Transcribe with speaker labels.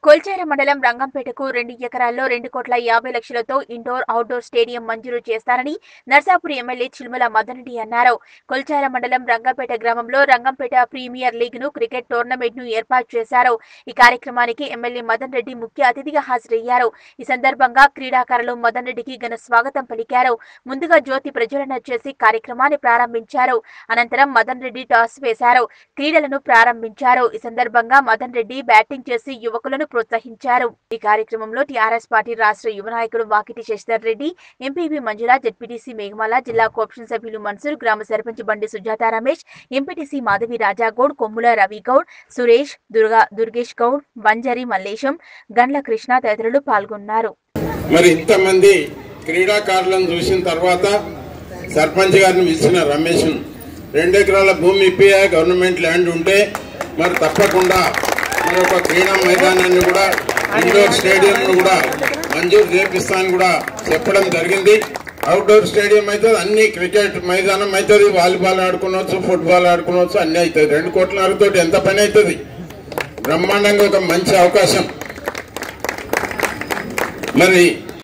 Speaker 1: కొల్చార మండలం రంగంపేటకు రెండు ఎకరాల్లో రెండు కోట్ల యాభై లక్షలతో ఇండోర్ అవుట్డోర్ స్టేడియం మంజూరు చేస్తారని నర్సాపురి ఎమ్మెల్యే చిల్మల మదనరెడ్డి అన్నారు కొల్చార మండలం రంగంపేట గ్రామంలో రంగంపేట ప్రీమియర్ లీగ్ ను క్రికెట్ టోర్నమెంట్ ను ఏర్పాటు చేశారు ఈ కార్యక్రమానికి ఎమ్మెల్యే మదన్ రెడ్డి ముఖ్య అతిథిగా హాజరయ్యారు ఈ సందర్భంగా క్రీడాకారులు మదన్ రెడ్డికి ఘన స్వాగతం పలికారు ముందుగా జ్యోతి ప్రజ్వలన చేసి కార్యక్రమాన్ని ప్రారంభించారు అనంతరం మదన్ రెడ్డి టాస్ వేశారు క్రీడలను ప్రారంభించారు ఈ సందర్భంగా మదన్ రెడ్డి బ్యాటింగ్ చేసి యువకులను ప్రోత్సహించారు ఈ కార్యక్రమంలో టీఆర్ఎస్ పార్టీ రాష్ట్ర యువ నాయకుడు వాకిటి శశిధర్ రెడ్డి ఎంపీపీ మంజుల జెడ్పీటీసీ మేఘమాల జిల్లా కోఆప్షన్ సభ్యులు మన్సూర్ గ్రామ సర్పంచ్ బండి సుజాత రమేష్ ఎంపీటీసీ మాధవి రాజాగౌడ్ కొమ్ముల రవి గౌడ్ సురేష్ దుర్గా దుర్గేష్ గౌడ్ బంజరి మల్లేశం గండ్ల కృష్ణ తదితరులు పాల్గొన్నారు
Speaker 2: మరి ఇంతమంది క్రీడాకారులను చూసిన తర్వాత సర్పంచ్ గారిని పిలిచిన రమేష్ రెండు ఎకరాల భూమి ఇప్పియా గవర్నమెంట్ ల్యాండ్ ఉంటే మరి తప్పకుండా మరి ఒక క్రీడా మైదానాన్ని కూడా ఇండోర్ స్టేడియం కూడా మంజూరు చేపిస్తానని కూడా చెప్పడం జరిగింది అవుట్డోర్ స్టేడియం అయితే అన్ని క్రికెట్ మైదానం అవుతుంది వాలీబాల్ ఆడుకోవచ్చు ఫుట్బాల్ ఆడుకోవచ్చు అన్ని అవుతుంది రెండు కోట్ల తోటి ఎంత పని అవుతుంది బ్రహ్మాండంగా ఒక మంచి అవకాశం మరి